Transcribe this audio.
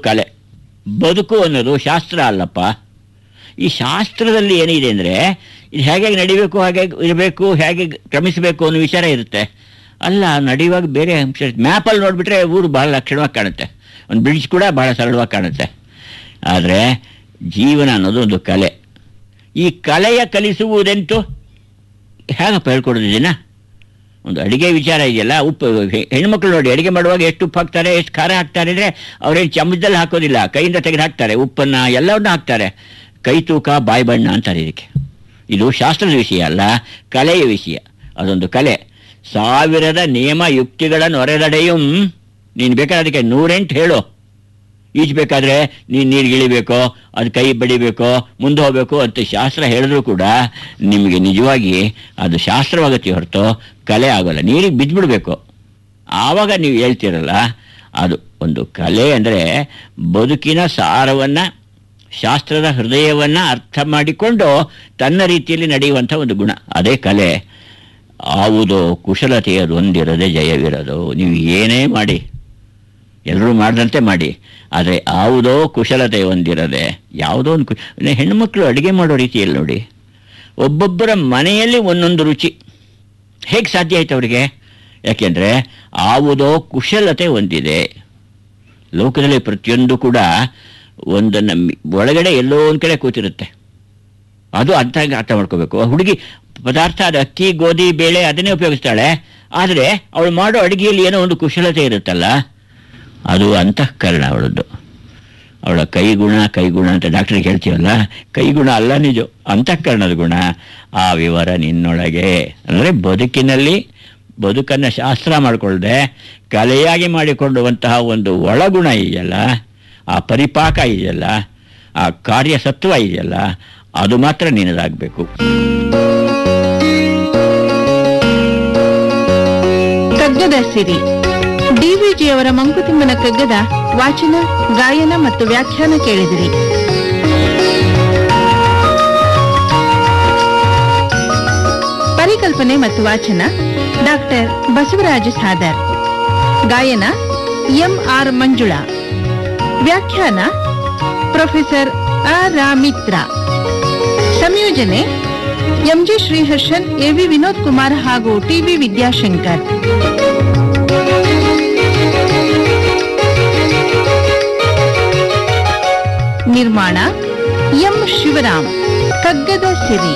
ಕಲೆ ಬದುಕು ಅನ್ನೋದು ಶಾಸ್ತ್ರ ಅಲ್ಲಪ್ಪ ಈ ಶಾಸ್ತ್ರದಲ್ಲಿ ಏನಿದೆ ಅಂದರೆ ಇದು ಹೇಗೆ ನಡಿಬೇಕು ಹಾಗೆ ಇರಬೇಕು ಹೇಗೆ ಕ್ರಮಿಸಬೇಕು ಅನ್ನೋ ವಿಚಾರ ಇರುತ್ತೆ ಅಲ್ಲ ನಡೆಯುವಾಗ ಬೇರೆ ಅಂಶ ಇರುತ್ತೆ ಮ್ಯಾಪಲ್ಲಿ ನೋಡಿಬಿಟ್ರೆ ಊರು ಭಾಳ ಲಕ್ಷಣವಾಗಿ ಕಾಣುತ್ತೆ ಒಂದು ಬ್ರಿಡ್ಜ್ ಕೂಡ ಭಾಳ ಸರಳವಾಗಿ ಕಾಣುತ್ತೆ ಆದರೆ ಜೀವನ ಅನ್ನೋದು ಒಂದು ಕಲೆ ಈ ಕಲೆಯ ಕಲಿಸುವುದೆಂತು ಹೇಗಪ್ಪ ಹೇಳ್ಕೊಡೋದು ಇದನ್ನ ಒಂದು ಅಡಿಗೆ ವಿಚಾರ ಇದೆಯಲ್ಲ ಉಪ್ಪು ಹೆ- ಹೆಣ್ಮಕ್ಳು ನೋಡಿ ಅಡಿಗೆ ಮಾಡುವಾಗ ಎಷ್ಟು ಉಪ್ಪು ಹಾಕ್ತಾರೆ ಎಷ್ಟು ಖಾರ ಹಾಕ್ತಾರೆ ಅಂದರೆ ಅವ್ರೇನು ಚಮಚದಲ್ಲಿ ಹಾಕೋದಿಲ್ಲ ಕೈಯಿಂದ ತೆಗೆದು ಹಾಕ್ತಾರೆ ಉಪ್ಪನ್ನು ಎಲ್ಲವನ್ನೂ ಹಾಕ್ತಾರೆ ಕೈ ತೂಕ ಬಾಯಿ ಬಣ್ಣ ಅಂತಾರೆ ಇದಕ್ಕೆ ಇದು ಶಾಸ್ತ್ರದ ವಿಷಯ ಅಲ್ಲ ಕಲೆಯ ವಿಷಯ ಅದೊಂದು ಕಲೆ ಸಾವಿರದ ನಿಯಮ ಯುಕ್ತಿಗಳ ನೊರೆದಡೆಯೂ ನೀನು ಬೇಕಾದ್ರೆ ಅದಕ್ಕೆ ನೂರೆಂಟು ಹೇಳು ಈಜ್ಬೇಕಾದ್ರೆ ನೀನು ನೀರಿಗೆ ಇಳಿಬೇಕೋ ಅದು ಕೈ ಬಡಿಬೇಕೋ ಮುಂದೆ ಹೋಗಬೇಕು ಅಂತ ಶಾಸ್ತ್ರ ಹೇಳಿದ್ರು ಕೂಡ ನಿಮಗೆ ನಿಜವಾಗಿ ಅದು ಶಾಸ್ತ್ರವಾಗತ್ತೆ ಹೊರತು ಕಲೆ ಆಗೋಲ್ಲ ನೀರಿಗೆ ಬಿದ್ದುಬಿಡ್ಬೇಕು ಆವಾಗ ನೀವು ಹೇಳ್ತೀರಲ್ಲ ಅದು ಒಂದು ಕಲೆ ಅಂದರೆ ಬದುಕಿನ ಸಾರವನ್ನು ಶಾಸ್ತ್ರದ ಹೃದಯವನ್ನು ಅರ್ಥ ಮಾಡಿಕೊಂಡು ತನ್ನ ರೀತಿಯಲ್ಲಿ ನಡೆಯುವಂಥ ಒಂದು ಗುಣ ಅದೇ ಕಲೆ ಆವುದೋ ಕುಶಲತೆಯದೊಂದಿರದೆ ಜಯವಿರದು ನೀವು ಏನೇ ಮಾಡಿ ಎಲ್ಲರೂ ಮಾಡಿದಂತೆ ಮಾಡಿ ಆದರೆ ಯಾವುದೋ ಕುಶಲತೆ ಹೊಂದಿರದೆ ಯಾವುದೋ ಒಂದು ಕು ಹೆಣ್ಣುಮಕ್ಕಳು ಅಡುಗೆ ಮಾಡೋ ರೀತಿಯಲ್ಲಿ ನೋಡಿ ಒಬ್ಬೊಬ್ಬರ ಮನೆಯಲ್ಲಿ ಒಂದೊಂದು ರುಚಿ ಹೇಗೆ ಸಾಧ್ಯ ಆಯ್ತು ಅವರಿಗೆ ಯಾಕೆಂದರೆ ಯಾವುದೋ ಕುಶಲತೆ ಹೊಂದಿದೆ ಲೋಕದಲ್ಲಿ ಪ್ರತಿಯೊಂದು ಕೂಡ ಒಂದನ್ನು ಮಿ- ಒಳಗಡೆ ಎಲ್ಲೋ ಒಂದು ಕಡೆ ಕೂತಿರುತ್ತೆ ಅದು ಅರ್ಥ ಅರ್ಥ ಮಾಡ್ಕೋಬೇಕು ಆ ಹುಡುಗಿ ಪದಾರ್ಥ ಅದು ಅಕ್ಕಿ ಗೋಧಿ ಬೇಳೆ ಅದನ್ನೇ ಉಪಯೋಗಿಸ್ತಾಳೆ ಆದರೆ ಅವಳು ಮಾಡೋ ಅಡುಗೆಯಲ್ಲಿ ಏನೋ ಒಂದು ಕುಶಲತೆ ಇರುತ್ತಲ್ಲ ಅದು ಅಂತಃಕರಣ ಅವಳದ್ದು ಅವಳ ಕೈಗುಣ ಕೈಗುಣ ಅಂತ ಡಾಕ್ಟ್ರಿಗೆ ಹೇಳ್ತೀವಲ್ಲ ಕೈಗುಣ ಅಲ್ಲ ನಿಜ ಅಂತಃಕರಣದ ಗುಣ ಆ ವಿವರ ನಿನ್ನೊಳಗೆ ಅಂದರೆ ಬದುಕಿನಲ್ಲಿ ಬದುಕನ್ನು ಶಾಸ್ತ್ರ ಮಾಡಿಕೊಳ್ಳದೆ ಕಲೆಯಾಗಿ ಮಾಡಿಕೊಳ್ಳುವಂತಹ ಒಂದು ಒಳಗುಣ ಇದೆಯಲ್ಲ ಆ ಪರಿಪಾಕ ಇದೆಯಲ್ಲ ಆ ಕಾರ್ಯಸತ್ವ ಇದೆಯಲ್ಲ ಅದು ಮಾತ್ರ ನಿನ್ನದಾಗಬೇಕು ಕಗ್ಗದ ಸಿರಿ ಡಿವಿಜಿಯವರ ಮಂಕುತಿಮ್ಮನ ಕಗ್ಗದ ವಾಚನ ಗಾಯನ ಮತ್ತು ವ್ಯಾಖ್ಯಾನ ಕೇಳಿದಿರಿ ಪರಿಕಲ್ಪನೆ ಮತ್ತು ವಾಚನ ಡಾಕ್ಟರ್ ಬಸವರಾಜ ಸಾದರ್ ಗಾಯನ ಎಂ ಆರ್ ಮಂಜುಳಾ ವ್ಯಾಖ್ಯಾನ ಪ್ರೊಫೆಸರ್ ಅ ರಾಮಿತ್ರ ಸಂಯೋಜನೆ ಎಂಜಿ ಶ್ರೀಹರ್ಷನ್ ಎವಿ ವಿನೋದ್ ಕುಮಾರ್ ಹಾಗೂ ಟಿವಿ ವಿದ್ಯಾಶಂಕರ್ ನಿರ್ಮಾಣ ಎಂ ಶಿವರಾಮ್ ಕಗ್ಗದ ಸಿರಿ